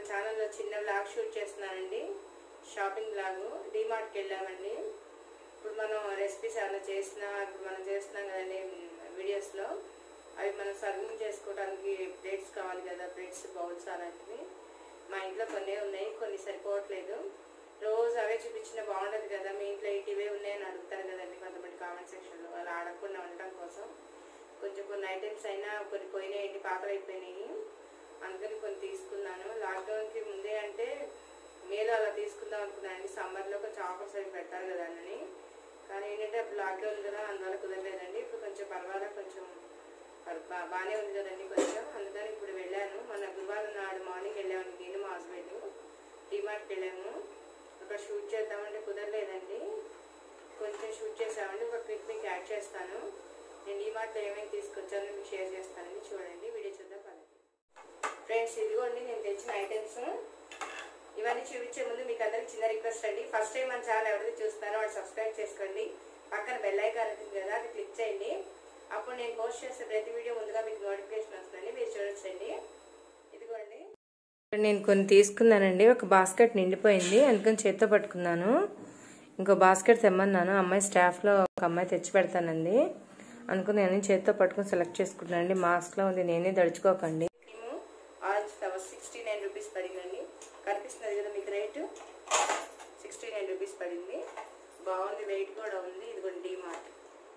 ఛానల్లో చిన్న vlog shoot చేస్తున్నానండి షాపింగ్ వ్లాగ్ డిమార్ట్కి వెళ్ళామండి ఇప్పుడు మనం రెసిపీస్ ఏమైనా చేసినా ఇప్పుడు మనం చేస్తున్నాం కదండి వీడియోస్లో అవి మనం సర్వింగ్ చేసుకోవడానికి ప్లేట్స్ కావాలి కదా ప్లేట్స్ బౌల్స్ అలాంటివి మా ఇంట్లో కొన్ని ఉన్నాయి కొన్ని సరిపోవట్లేదు రోజు అవే చూపించినా బాగుండదు కదా మీ ఇంట్లో ఏంటి ఇవే ఉన్నాయని అడుగుతారు కదండి కొంతమంది కామెంట్ సెక్షన్లో అలా అడగకుండా ఉండటం కోసం కొంచెం కొన్ని ఐటమ్స్ అయినా కొన్ని పోయినాయండి పాతలు అయిపోయినాయి అందుకని కొన్ని తీసుకున్నాను లాక్డౌన్కి ముందే అంటే మేలో అలా తీసుకుందాం అనుకున్నాను సమ్మర్లో కొంచెం ఆఫర్స్ అవి పెడతారు కదా అని కానీ ఏంటంటే అప్పుడు లాక్డౌన్ కదా అందువల్ల కుదరలేదండి ఇప్పుడు కొంచెం పర్వాలేదు కొంచెం పర్- బా- బాగానే ఉంది కదండి కొంచెం అందుకని ఇప్పుడు వెళ్ళాను మన గురువారం నాడు మార్నింగ్ వెళ్ళాము నేను మా హస్బెండ్ డిమార్ట్కి వెళ్ళాము అక్కడ షూట్ చేద్దామంటే కుదరలేదండి కొంచెం షూట్ చేసామండి ఒక క్లిప్ మీకు యాడ్ చేస్తాను నేను డిమార్ట్లో ఏమేమి తీసుకొచ్చానో మీకు షేర్ చేస్తానండి చూడండి వీడియో చూద్దాం పదండి ఫ్రెండ్స్ ఇదిగోండి నేను తెచ్చిన ఐటమ్స్ ఇవన్నీ చూపించే ముందు మీకు అందరికి చిన్న రిక్వెస్ట్ అండి ఫస్ట్ టైం మన ఛానల్ ఎవరైతే చూస్తారో వాళ్ళు సబ్స్క్రైబ్ చేసుకోండి పక్కన బెల్ ఐకాన్ ఉంటుంది కదా అది క్లిక్ చేయండి అప్పుడు నేను పోస్ట్ చేసే ప్రతి వీడియో ముందుగా మీకు నోటిఫికేషన్ వస్తుందండి మీరు చూడొచ్చండి ఇదిగోండి నేను కొన్ని తీసుకున్నానండి ఒక బాస్కెట్ నిండిపోయింది అందుకని చేత్తో పట్టుకున్నాను ఇంకో బాస్కెట్ తెమ్మన్నాను అమ్మాయి స్టాఫ్లో ఒక అమ్మాయి తెచ్చి పెడతానండి అనుకుని నేను చేత్తో పట్టుకుని సెలెక్ట్ చేసుకుంటున్నానండి మాస్క్లో ఉంది నేనే దడుచుకోకండి orange flowers sixty nine rupees పడిందండి కనిపిస్తుంది కదా మీకు రేటు సిక్స్టీ నైన్ రూపీస్ పడింది బాగుంది వెయిట్ కూడా ఉంది ఇదిగోండి డీమార్ట్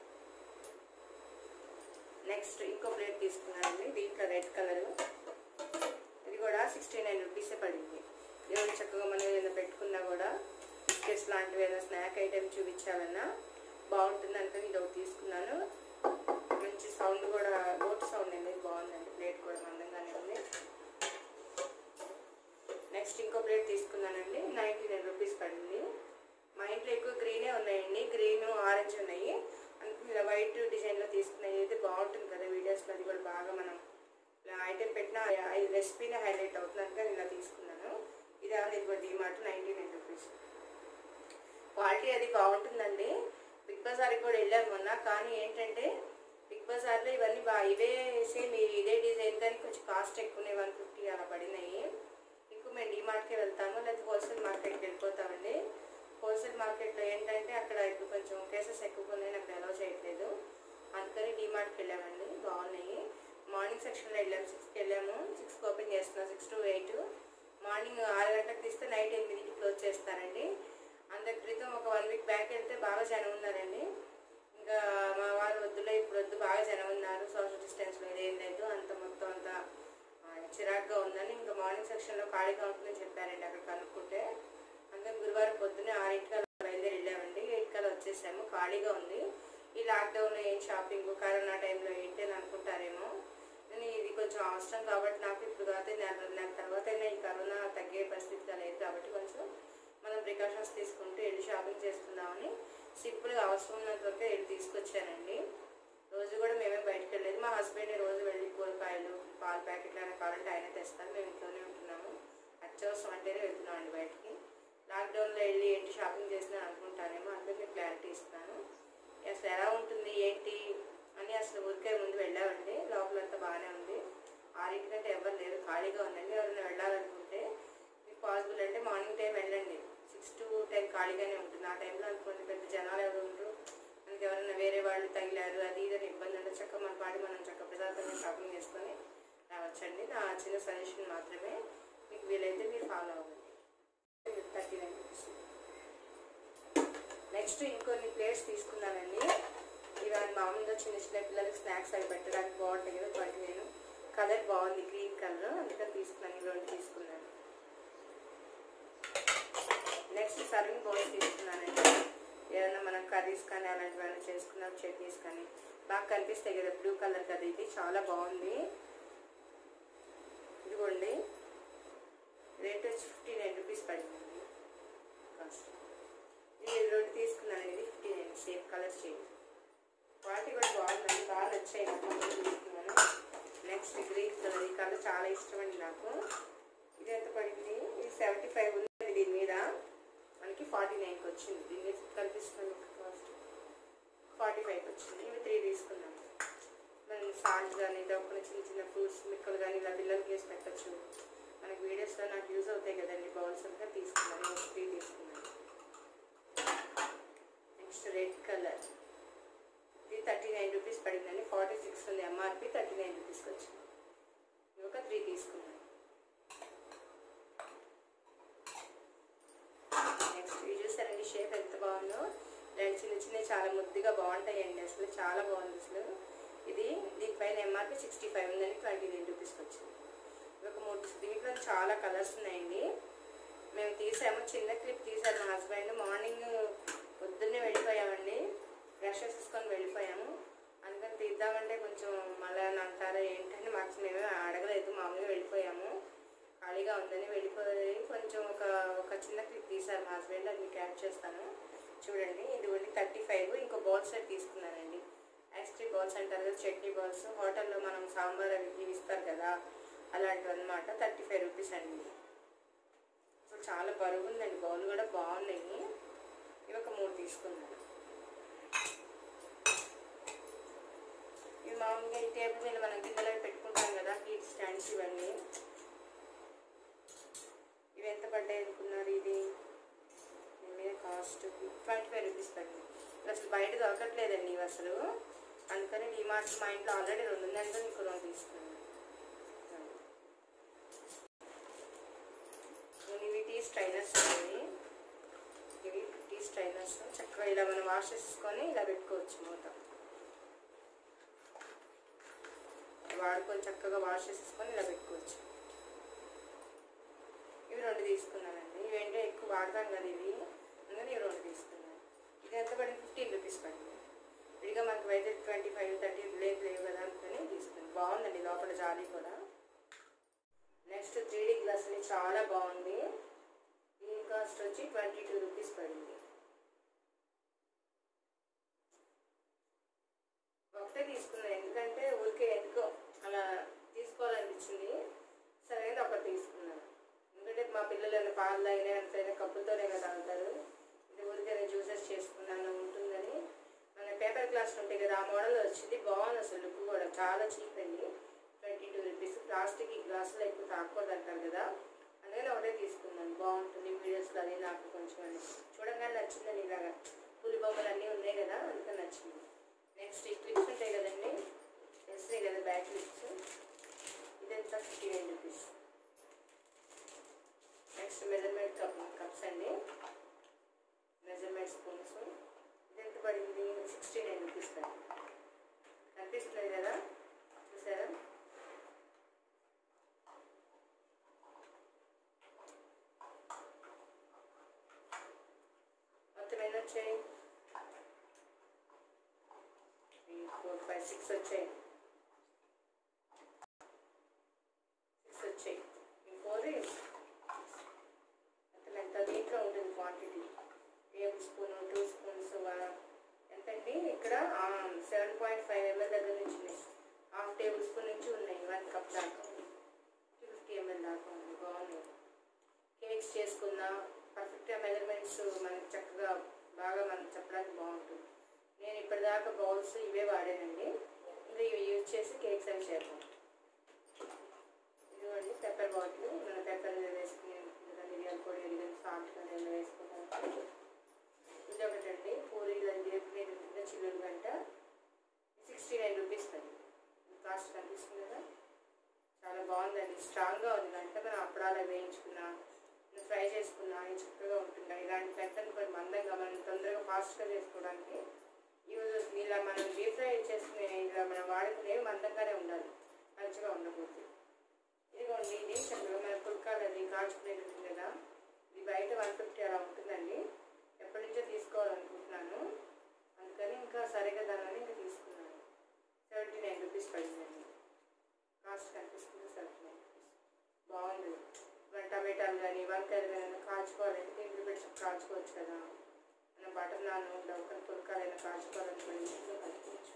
నెక్స్ట్ ఇంకో ప్లేట్ తీసుకున్నానండి దీంట్లో రెడ్ కలర్ ఇది కూడా సిక్స్టీ నైన్ రూపీసే పడింది దేవుడు చక్కగా మనం ఏదైనా పెట్టుకున్నా కూడా బిస్కెట్స్ లాంటివి ఏదైనా స్నాక్ ఐటెం చూపించాలన్నా బాగుంటుంది అనుకుని ఇది ఒకటి తీసుకున్నాను మంచి సౌండ్ కూడా బోట్ సౌండ్ అనేది బాగుందండి ప్లేట్ కూడా మందంగానే ఉంది నెక్స్ట్ ఇంకో ప్లేట్ తీసుకున్నానండి నైంటీ నైన్ రూపీస్ పడింది మా ఇంట్లో ఎక్కువ గ్రీనే ఉన్నాయండి గ్రీన్ ఆరెంజ్ ఉన్నాయి అందుకని ఇలా వైట్ డిజైన్లో తీసుకున్నాయి అయితే బాగుంటుంది కదా వీడియోస్లో అది కూడా బాగా మనం ఇలా ఐటెం పెట్టిన ఈ రెసిపీనే హైలైట్ అవుతుంది అందుకని ఇలా తీసుకున్నాను ఇది ఏమన్నా ఇది కూడా DMart ninety nine rupees quality అది బాగుంటుందండి బిగ్ బజార్కి కూడా వెళ్ళాను మొన్న కానీ ఏంటంటే బిగ్ బజార్లో ఇవన్నీ బాగా ఇవే సేమ్ ఇదే డిజైన్ కానీ కొంచెం కాస్ట్ ఎక్కువనే వన్ ఫిఫ్టీ అలా పడినాయి ఎక్కువ మేము డిమార్ట్కే వెళ్తాము లేదా హోల్సేల్ మార్కెట్కి వెళ్ళిపోతామండి హోల్సేల్ మార్కెట్లో ఏంటంటే అక్కడ ఇప్పుడు కొంచెం కేసెస్ ఎక్కువ ఉన్నాయి అక్కడ అలౌ చేయట్లేదు అందుకని డిమార్ట్కి వెళ్ళామండి బాగున్నాయి మార్నింగ్ సెక్షన్లో వెళ్ళాము సిక్స్కి వెళ్ళాము సిక్స్కి ఓపెన్ చేస్తున్నాం సిక్స్ టు ఎయిట్ మార్నింగ్ ఆరు గంటలకు తీస్తే నైట్ ఎనిమిదికి క్లోజ్ చేస్తారండి అందరి క్రితం ఒక వన్ వీక్ బ్యాక్ వెళ్తే బాగా జనం ఉన్నారండి ఇంకా మా వారు వద్దులే ఇప్పుడు వద్దు బాగా జనం ఉన్నారు సోషల్ డిస్టెన్స్ లేదు ఏం లేదు అంత మొత్తం అంతా ఆ, చిరాగ్గా ఉందని ఇంకా మార్నింగ్ సెక్షన్లో ఖాళీగా ఉంటుందని చెప్పారండి అక్కడ కనుక్కుంటే అందుకని గురువారం పొద్దున్నే ఆరింటికల్ బయలుదేరి వెళ్ళామండి ఎయిట్ కల్లా వచ్చేసాము ఖాళీగా ఉంది ఈ లాక్డౌన్ ఏం షాపింగ్ కరోనా టైంలో ఏంటి అని అనుకుంటారేమో కానీ ఇది కొంచెం అవసరం కాబట్టి నాకు ఇప్పుడు కాకపోతే నెల నెల తర్వాత అయినా ఈ కరోనా తగ్గే పరిస్థితిగా లేదు కాబట్టి కొంచెం మనం ప్రికాషన్స్ తీసుకుంటూ వెళ్ళి షాపింగ్ చేసుకుందామని సింపుల్గా అవసరం ఉన్నంత వరకు వెళ్ళి తీసుకొచ్చానండి రోజు కూడా మేమే బయటకు వెళ్ళేది మా హస్బెండ్ రోజు వెళ్ళి కూరగాయలు పాల ప్యాకెట్లు అయినా కావాలంటే ఆయన తెస్తారు మేము ఇంట్లోనే ఉంటున్నాము అత్యవసరం అంటేనే వెళ్తున్నాం అండి బయటికి లాక్డౌన్లో వెళ్ళి ఏంటి షాపింగ్ చేసినా అనుకుంటానేమో అందుకే మీకు క్లారిటీ ఇస్తాను అసలు ఎలా ఉంటుంది ఏంటి అని అసలు ఊరికే ముందు వెళ్ళామండి లోపలంతా బాగానే ఉంది ఆరింటికంటే ఎవరు లేరు ఖాళీగా ఉందండి ఎవరైనా వెళ్ళాలనుకుంటే మీకు పాసిబుల్ అంటే మార్నింగ్ టైం వెళ్ళండి సిక్స్ టు టెన్ ఖాళీగానే ఉంటుంది ఆ టైంలో అనుకోండి పెద్ద జనాలు ఎవరు ఉండరు మనకి ఎవరైనా వేరే వాళ్ళు తగిలారు అది ఇదని ఇబ్బంది అంటే చక్క మన పాడి మనం చక్క ప్రశాంతంగా షాపింగ్ చేసుకొని రావచ్చండి నా చిన్న సజెషన్ మాత్రమే మీకు వీలైతే మీరు ఫాలో అవ్వండి థర్టీ నైన్ రూపీస్ నెక్స్ట్ ఇంకొన్ని ప్లేట్స్ తీసుకున్నానండి ఇవన్నీ మామూలుగా చిన్న చిన్న పిల్లలకి స్నాక్స్ అవి పెట్టడానికి బాగుంటాయి కదా వాటి నేను కలర్ బాగుంది గ్రీన్ కలర్ అందుకని తీసుకున్నాను ఇవి రెండు తీసుకున్నాను నెక్స్ట్ సర్వింగ్ బౌల్స్ తీసుకున్నానండి ఏదైనా మనం కర్రీస్ కానీ అలాంటివి ఏమైనా చేసుకున్నాం చట్నీస్ కానీ బాగా కనిపిస్తాయి కదా బ్లూ కలర్ కదా ఇది చాలా బాగుంది ఇదిగోండి రేట్ వచ్చి ఫిఫ్టీ నైన్ రూపీస్ పడిందండి కాస్ట్ ఇది రెండు తీసుకున్నాను ఇది fifty nine same colour same quality కూడా బాగుందండి బాగా నచ్చాయి నాకు అందుకే తీసుకున్నాను నెక్స్ట్ గ్రీన్ కలర్ ఈ కలర్ చాలా ఇష్టం అండి నాకు ఇది ఎంత పడింది ఇది సెవెంటీ ఫైవ్ ఉంది దీని మీద మనకి ఫార్టీ నైన్కి వచ్చింది దీని మీద కనిపిస్తుంది కాస్ట్ ఫార్టీ ఫైవ్కి వచ్చింది ఇవి త్రీ తీసుకున్నాను మనం సాల్ట్ కానీ డబ్బులు చిన్న చిన్న ఫ్రూట్స్ మిక్కలు కానీ ఇలా పిల్లలకి వేసి పెట్టచ్చు మనకి వీడియోస్లో నాకు యూజ్ అవుతాయి కదండి బౌల్స్ అంతా తీసుకున్నాను నేను త్రీ తీసుకున్నాను నెక్స్ట్ రెడ్ కలర్ ఇది థర్టీ నైన్ రూపీస్ పడిందండి ఫార్టీ సిక్స్ ఉంది ఎంఆర్పి థర్టీ నైన్ రూపీస్కి వచ్చింది ఇది ఒక త్రీ తీసుకున్నాను నెక్స్ట్ ఇవి చూసారండి షేప్ ఎంత బాగుందో రెండు చిన్న చిన్న చాలా ముద్దుగా బాగుంటాయండి అసలు చాలా బాగుంది అసలు ఇది దీనిపైన ఎంఆర్పి సిక్స్టీ ఫైవ్ ఉందండి ట్వంటీ నైన్ రూపీస్కి వచ్చింది ఇది ఒక మూడు దీంట్లో చాలా కలర్స్ ఉన్నాయండి మేము తీసాము చిన్న క్లిప్ తీసారు మా హస్బెండ్ మార్నింగ్ పొద్దున్నే వెళ్ళిపోయామండి బ్రష్ వేసుకొని వెళ్ళిపోయాము అందుకని తీద్దామంటే కొంచెం మళ్ళీ అని అంటారా ఏంటని మాకు మేము అడగలేదు మామూలుగా వెళ్ళిపోయాము ఖాళీగా ఉందని వెళ్ళిపోయి కొంచెం ఒక ఒక చిన్న క్లిప్ తీసారు మా హస్బెండ్ అది మీకు యాడ్ చేస్తాను చూడండి ఇది ఓన్లీ థర్టీ ఫైవ్ ఇంకో బౌల్ సెట్ తీసుకున్నానండి ఐస్ క్రీమ్ బౌల్స్ అంటారు కదా చట్నీ బౌల్స్ హోటల్లో మనం సాంబార్ అవి ఇవి ఇస్తారు కదా అలాంటివి అనమాట థర్టీ ఫైవ్ రూపీస్ అండి అసలు చాలా బరువు ఉందండి బౌల్ కూడా బాగున్నాయి ఇవి ఒక మూడు తీసుకున్నాను ఇవి మామూలుగా ఈ టేబుల్ మీద మనం గిన్నెలో పెట్టుకుంటాం కదా హీట్ స్టాండ్స్ ఇవన్నీ ఇవి ఎంత పడ్డాయి అనుకున్నారు ఇది దీని మీద కాస్ట్ ట్వంటీ ఫైవ్ రూపీస్ పడింది ఇవి అసలు బయట దొరకట్లేదండి ఇవి అసలు అందుకని డిమార్ట్ మా ఇంట్లో ఆల్రెడీ రెండు ఉందంటే ఇంకో రెండు తీసుకున్నాను ఇవి టీ స్ట్రైనర్స్ ఉన్నాయి ఇవి టీ స్ట్రైనర్స్ చక్కగా ఇలా మనం వాష్ చేసుకొని ఇలా పెట్టుకోవచ్చు మూత వాడుకొని చక్కగా వాష్ చేసేసుకొని ఇలా పెట్టుకోవచ్చు ఇవి రెండు తీసుకున్నానండి ఇవేంటో ఎక్కువ వాడతాం కదా ఇవి అందుకని ఇవి రెండు తీసుకున్నాను ఇది ఎంత పడింది ఫిఫ్టీన్ రూపీస్ పడింది విడిగా మనకు అయితే ట్వంటీ ఫైవ్ థర్టీ లేదు లేవు కదా అనుకుని తీసుకున్నాను బాగుందండి లోపల జాలీ కూడా నెక్స్ట్ త్రీ డీ గ్లాస్ అని చాలా బాగుంది దీని కాస్ట్ వచ్చి ట్వంటీ టూ రూపీస్ పడింది ఒకటే తీసుకున్నాను ఎందుకంటే ఊరికే ఎందుకో అలా తీసుకోవాలనిపించింది సరైనది ఒకటి తీసుకున్నాను ఎందుకంటే మా పిల్లలు ఏమైనా పాలు తాగినా ఎంతైనా కప్పులతోనే కదా తాగుతారు ఇది ఊరికే జ్యూసెస్ చేసుకున్నాను ఉంటుందని మన పేపర్ గ్లాస్ ఉంటాయి కదా ఆ మోడల్ వచ్చింది బాగుంది అసలు లుక్ కూడా చాలా చీప్ అండి ట్వంటీ టూ రూపీస్ ప్లాస్టిక్ ఈ గ్లాసులో ఎక్కువ తాకూడదు అంటారు కదా అందుకని ఒకటే తీసుకున్నాను బాగుంటుంది వీడియోస్లో అది నాకు కొంచెం అని చూడగానే నచ్చిందని ఇలాగా పులి బొమ్మలు అన్నీ ఉన్నాయి కదా అందుకని నచ్చింది నెక్స్ట్ ఈ క్లిప్స్ ఉంటాయి కదండి తెలిసినాయి కదా బ్యాక్ క్లిప్స్ ఇదంతా fifty nine rupees next measurement cup cups అండి మెజర్మెంట్ స్పూన్స్ ఇది ఎంత పడింది సిక్స్టీ నైన్ రూపీస్ పడింది కనిపిస్తుంది కదా చూసారా మొత్తం ఎన్ని వచ్చాయి త్రీ ఫోర్ ఫైవ్ సిక్స్ వచ్చాయి సిక్స్ వచ్చాయి ఫోర్ మొత్తం ఎంత దీంట్లో ఉంటుంది quantity tablespoon two spoons ఎంతండి ఇక్కడ సెవెన్ పాయింట్ ఫైవ్ ఎంఎల్ దగ్గర నుంచి ఉన్నాయి హాఫ్ టేబుల్ స్పూన్ నుంచి ఉన్నాయి వన్ కప్ దాకా టూ ఫిఫ్టీ ఎంఎల్ దాకా ఉంది బాగున్నాయి కేక్స్ చేసుకున్నా పర్ఫెక్ట్గా మెజర్మెంట్స్ మనకి చక్కగా బాగా మనకి చెప్పడానికి బాగుంటుంది నేను ఇప్పటిదాకా బౌల్స్ ఇవే వాడానండి ఇంకా ఇవి యూజ్ చేసి కేక్స్ అవి చేద్దాం ఇదిగోండి పెప్పర్ బాటిల్ మన పెప్పర్ వేసుకుని మిరియాల పొడి ఎరిగిన సాల్ట్ ఏమైనా వేసుకుంటాం ఇది ఒకటండి పూరీలు అది మీద ఉంటుంది చిల్లులు గంట సిక్స్టీ నైన్ రూపీస్ అండి కాస్ట్ కనిపిస్తుంది కదా చాలా బాగుందండి స్ట్రాంగ్గా ఉంది గంట మనం అప్పడాలు అవి వేయించుకున్నా ఫ్రై చేసుకున్నా ఇది చక్కగా ఉంటుంది ఇలాంటి గంటను కొంచెం మందంగా మనం తొందరగా ఫాస్ట్గా చేసుకోవడానికి యూజ్ ఇలా మనం డీప్ ఫ్రై చేసుకునే ఇలా మనం వాడుకునేవి మందంగానే ఉండాలి మంచిగా ఉండకూడదు ఇదిగోండి ఇది చక్కగా మన పుల్కాలు అది కాల్చుకునేది ఉంటుంది కదా ఇది బయట వన్ ఫిఫ్టీ అలా ఉంటుందండి ఎప్పటి నుంచో తీసుకోవాలనుకుంటున్నాను అందుకని ఇంకా సరే కదా అని ఇంకా తీసుకున్నాను సెవెంటీ నైన్ రూపీస్ పడిందండి కాస్ట్ కనిపిస్తుంది సెవెంటీ నైన్ రూపీస్ బాగుంది మన టమాటాలు కానీ వంకాయలు కానీ కాల్చుకోవాలంటే దీంట్లో పెట్టి కాల్చుకోవచ్చు కదా మన బటర్ నాన్ డౌకర్ పుల్కాలైనా కాల్చుకోవాలనుకోండి ఇంట్లో కలుపుకోవచ్చు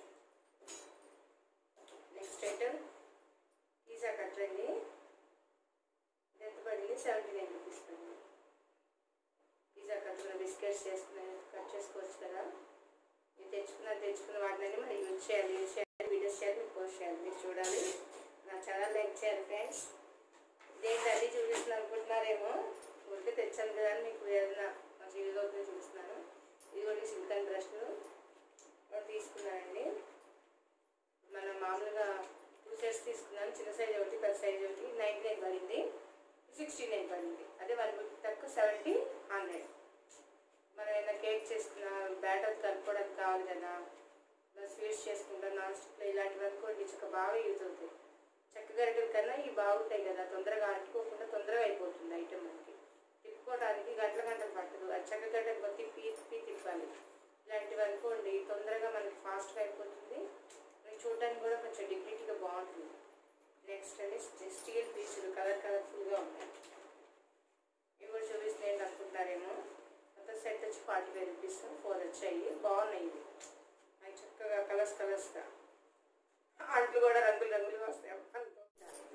నెక్స్ట్ ఐటమ్ పిజ్జా కట్టర్ అండి ఇది ఎంత పడింది సెవెంటీ నైన్ రూపీస్ పడింది పిజ్జా కట్టర్ బిస్కెట్స్ చేసుకునే కట్ చేసుకోవచ్చు కదా మీరు తెచ్చుకున్న తెచ్చుకున్న వాటిని మరి యూజ్ చేయాలి యూజ్ చేయాలి వీడియోస్ చేయాలి మీరు పోస్ట్ చేయాలి మీరు చూడాలి నా ఛానల్ లైక్ చేయాలి ఫ్రెండ్స్ ఇదేంటంటే మరీ చూపిస్తున్నాను అనుకుంటున్నారేమో ఉంటే తెచ్చాను కదా అని మీకు ఏదైనా మంచి యూజ్ అవుతుంది చూపిస్తున్నాను ఇది కూడా సిల్క్ అండ్ బ్రష్లు కూడా తీసుకున్నానండి మనం మామూలుగా టూ సెట్స్ తీసుకున్నాను చిన్న సైజ్ ఒకటి పెద్ద సైజ్ ఒకటి నైంటీ నైన్ పడింది సిక్స్టీ నైన్ పడింది అదే వన్ ఫిఫ్టీ తక్కువ సెవెంటీ హండ్రెడ్ మనం ఏదైనా కేక్ చేసుకున్న బ్యాటర్ కలుపుకోవడానికి కావాలి కదా ఇలా స్వీట్స్ చేసుకుంటాం నాన్ స్టిక్లో ఇలాంటివి అనుకోండి చక్క బాగా యూజ్ అవుతాయి చెక్క గరిటెల కన్నా ఇవి బాగుంటాయి కదా తొందరగా అంటుకోకుండా తొందరగా అయిపోతుంది ఐటెం మనకి తిప్పుకోవడానికి గంటల గంటలు పట్టదు అది చెక్క గరిటెలు తిప్పి తిప్పి తిప్పాలి ఇలాంటివి అనుకోండి తొందరగా మనకి ఫాస్ట్గా అయిపోతుంది మనకి చూడడానికి కూడా కొంచెం డిగ్నిటీగా బాగుంటుంది నెక్స్ట్ అండి స్టీల్ పీసులు కలర్ కలర్ఫుల్గా ఉన్నాయి ఇవి కూడా చూపిస్తున్నాయి అనుకుంటారేమో మొత్తం సెట్ వచ్చి ఫార్టీ ఫైవ్ రూపీస్ ఫోర్ వచ్చాయి బాగున్నాయి ఇవి అవి చక్కగా కలర్స్ కలర్స్గా అంట్లు కూడా రంగులు రంగులుగా వస్తాయి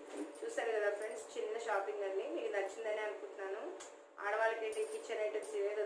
చూసారు కదా ఫ్రెండ్స్ చిన్న షాపింగ్ అండి మీకు నచ్చిందని అనుకుంటున్నాను ఆడవాళ్ళకి కిచెన్ ఐటమ్స్ ఇవే